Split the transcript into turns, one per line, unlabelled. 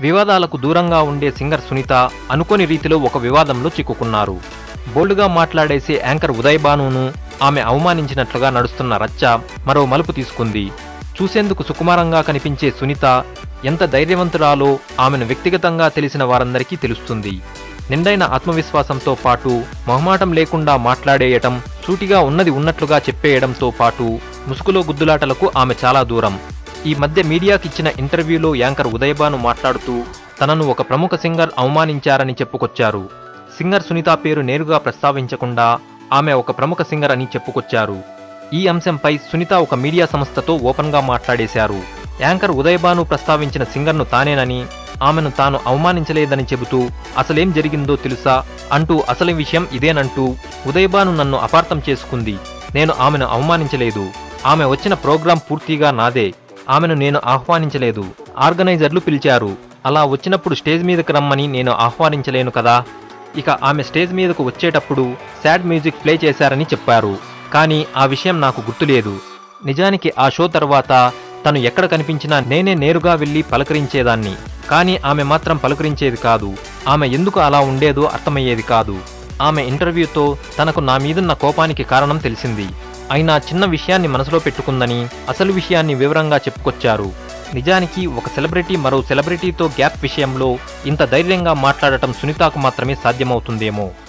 వివాదాలకు దూరంగా ఉండే సింగర్ సునీత అనుకోని రీతిలో ఒక వివాదంలో చిక్కుకున్నారు బోల్డ్గా మాట్లాడేసే యాంకర్ ఉదయ్ భానును ఆమె అవమానించినట్లుగా నడుస్తున్న రచ్చ మరో మలుపు తీసుకుంది చూసేందుకు సుకుమారంగా కనిపించే సునీత ఎంత ధైర్యవంతురాలో ఆమెను వ్యక్తిగతంగా తెలిసిన వారందరికీ తెలుస్తుంది నిండైన ఆత్మవిశ్వాసంతో పాటు మొహమాటం లేకుండా మాట్లాడేయటం సూటిగా ఉన్నది ఉన్నట్లుగా చెప్పేయడంతో పాటు ముసుగులో గుద్దులాటలకు ఆమె చాలా దూరం ఈ మధ్య మీడియాకిచ్చిన ఇంటర్వ్యూలో యాంకర్ ఉదయబాను మాట్లాడుతూ తనను ఒక ప్రముఖ సింగర్ అవమానించారని చెప్పుకొచ్చారు సింగర్ సునీత పేరు నేరుగా ప్రస్తావించకుండా ఆమె ఒక ప్రముఖ సింగర్ అని చెప్పుకొచ్చారు ఈ అంశంపై సునీత ఒక మీడియా సంస్థతో ఓపెన్గా మాట్లాడేశారు యాంకర్ ఉదయబాను ప్రస్తావించిన సింగర్ను తానేనని ఆమెను తాను అవమానించలేదని చెబుతూ అసలేం జరిగిందో తెలుసా అంటూ అసలు విషయం ఇదేనంటూ ఉదయబాను నన్ను అపార్థం చేసుకుంది నేను ఆమెను అవమానించలేదు ఆమె వచ్చిన ప్రోగ్రాం పూర్తిగా నాదే ఆమెను నేను ఆహ్వానించలేదు ఆర్గనైజర్లు పిలిచారు అలా వచ్చినప్పుడు స్టేజ్ మీదకి రమ్మని నేను ఆహ్వానించలేను కదా ఇక ఆమె స్టేజ్ మీదకు వచ్చేటప్పుడు సాడ్ మ్యూజిక్ ప్లే చేశారని చెప్పారు కానీ ఆ విషయం నాకు గుర్తులేదు నిజానికి ఆ షో తర్వాత తను ఎక్కడ కనిపించినా నేనే నేరుగా వెళ్ళి పలకరించేదాన్ని కానీ ఆమె మాత్రం పలకరించేది కాదు ఆమె ఎందుకు అలా ఉండేదో అర్థమయ్యేది కాదు ఆమె ఇంటర్వ్యూతో తనకు నా మీదున్న కోపానికి కారణం తెలిసింది అయినా చిన్న విషయాన్ని మనసులో పెట్టుకుందని అసలు విషయాన్ని వివరంగా చెప్పుకొచ్చారు నిజానికి ఒక సెలబ్రిటీ మరో సెలబ్రిటీతో గ్యాప్ విషయంలో ఇంత ధైర్యంగా మాట్లాడటం సునీతకు మాత్రమే సాధ్యమవుతుందేమో